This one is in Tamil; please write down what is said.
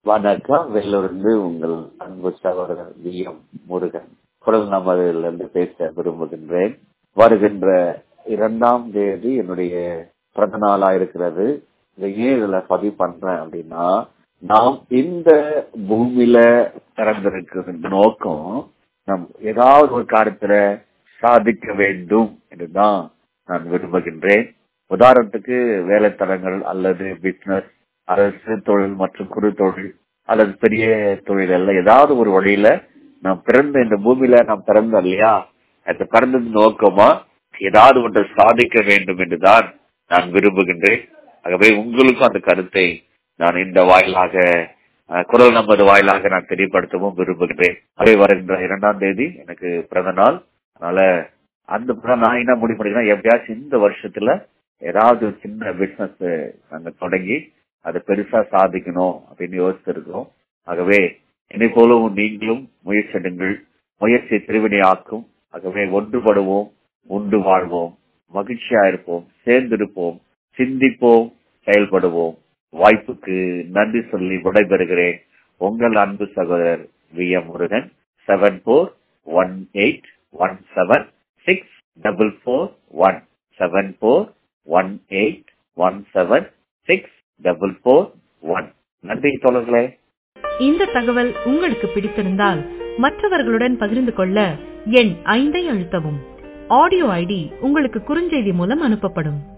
வணக்கம் வெள்ளூர்ந்து உங்கள் அன்பு சகோதரர் வி எம் முருகன் குரல் நமதிலிருந்து பேச விரும்புகின்றேன் வருகின்ற இரண்டாம் தேதி என்னுடைய பிறந்த நாளா இருக்கிறது இதை ஏன் இதுல பதிவு பண்றேன் அப்படின்னா நாம் இந்த பூமியில பிறந்திருக்கிற நோக்கம் நம் ஏதாவது ஒரு காரியத்துல சாதிக்க வேண்டும் என்றுதான் நான் விரும்புகின்றேன் உதாரணத்துக்கு வேலைத்தலங்கள் அல்லது பிசினஸ் அரசு தொழில் மற்றும் குறு தொழில் அல்லது பெரிய தொழில் எல்லாம் ஏதாவது ஒரு வழியில நாம் பிறந்த இந்த பூமியில நாம் பிறந்தோம் இல்லையா அந்த பிறந்தது நோக்கமா ஏதாவது ஒன்றை சாதிக்க வேண்டும் என்றுதான் நான் விரும்புகின்றேன் ஆகவே உங்களுக்கும் அந்த கருத்தை நான் இந்த வாயிலாக அஹ், குரல் நமது வாயிலாக நான் தெரியப்படுத்தவும் விரும்புகின்றேன் அதே வருகின்ற இரண்டாம் தேதி எனக்கு பிறந்த நாள் அதனால அந்த பிறந்த நான் என்ன முடிவு பண்ணிக்கிறேன் எப்படியாச்சும் இந்த வருஷத்துல ஏதாவது ஒரு சின்ன பிசினஸ் நாங்க தொடங்கி அதை பெருசா சாதிக்கணும் அப்படின்னு யோசிச்சிருக்கோம் ஆகவே என்னை போலவும் நீங்களும் முயற்சி எடுங்கள் முயற்சி திருவினையாக்கும் ஆகவே ஒன்றுபடுவோம் உண்டு வாழ்வோம் மகிழ்ச்சியா இருப்போம் சேர்ந்திருப்போம் சிந்திப்போம் செயல்படுவோம் வாய்ப்புக்கு நன்றி சொல்லி விடைபெறுகிறேன் உங்கள் அன்பு சகோதரர் V M Murugan seven four one eight one seven six double four one seven four one eight one seven six double four one நன்றி தோழர்களே இந்த தகவல் உங்களுக்கு பிடித்திருந்தால் மற்றவர்களுடன் பகிர்ந்து கொள்ள எண் ஐந்தை அழுத்தவும் ஆடியோ ஐடி உங்களுக்கு குறுஞ்செய்தி மூலம் அனுப்பப்படும்